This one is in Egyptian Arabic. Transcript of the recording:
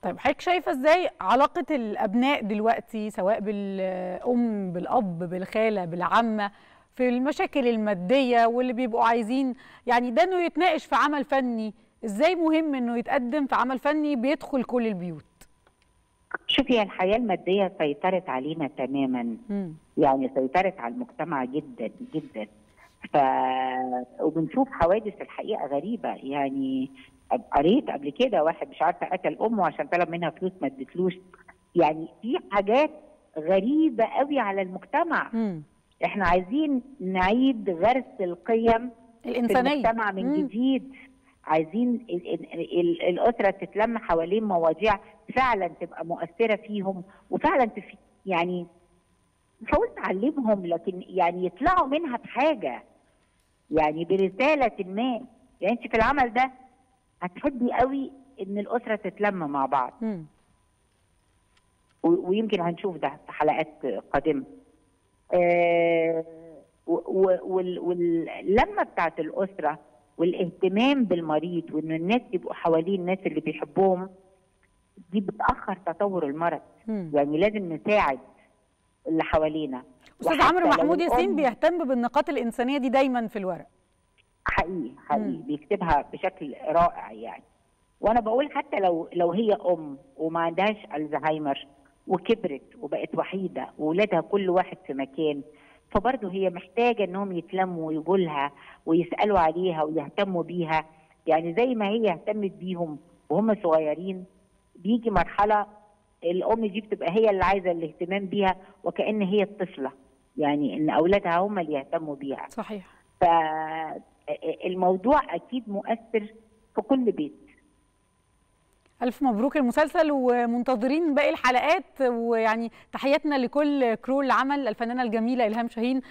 طيب حضرتك شايفه ازاي علاقه الابناء دلوقتي سواء بالام بالاب بالخاله بالعمه في المشاكل الماديه واللي بيبقوا عايزين يعني ده انه يتناقش في عمل فني ازاي مهم انه يتقدم في عمل فني بيدخل كل البيوت شوفي الحياه الماديه سيطرت علينا تماما مم. يعني سيطرت على المجتمع جدا جدا ف وبنشوف حوادث الحقيقه غريبه يعني قريت قبل كده واحد مش عارفه قتل امه عشان طلب منها فلوس ما ادتلوش يعني في حاجات غريبه قوي على المجتمع مم. احنا عايزين نعيد غرس القيم في الانسانيه المجتمع من مم. جديد عايزين ال- ال- ال- الاسره تتلم حوالين مواضيع فعلا تبقى مؤثره فيهم وفعلا تف... يعني مش هقول تعلمهم لكن يعني يطلعوا منها بحاجه يعني برساله ما يعني انت في العمل ده هتحبي قوي ان الاسره تتلم مع بعض مم. و- ويمكن هنشوف ده في حلقات قادمه. آه، و- و- وال- واللمه بتاعت الاسره والاهتمام بالمريض وان الناس يبقوا حوالين الناس اللي بيحبوهم دي بتاخر تطور المرض مم. يعني لازم نساعد اللي حوالينا استاذ وحتى عمرو لو محمود ياسين الأم- بيهتم بالنقاط الانسانيه دي دايما في الورق حقيقي حقيقي مم. بيكتبها بشكل رائع يعني وانا بقول حتى لو لو هي ام وما عندهاش الزهايمر وكبرت وبقت وحيده واولادها كل واحد في مكان فبرضه هي محتاجه انهم يتلموا ويجوا لها ويسالوا عليها ويهتموا بيها يعني زي ما هي اهتمت بيهم وهم صغيرين بيجي مرحله الام دي بتبقى هي اللي عايزه الاهتمام بيها وكأن هي الطفله يعني ان اولادها هم اللي يهتموا بيها صحيح فالموضوع اكيد مؤثر في كل بيت ألف مبروك المسلسل ومنتظرين باقي الحلقات ويعني تحياتنا لكل كرو العمل الفنانة الجميلة إلهام شاهين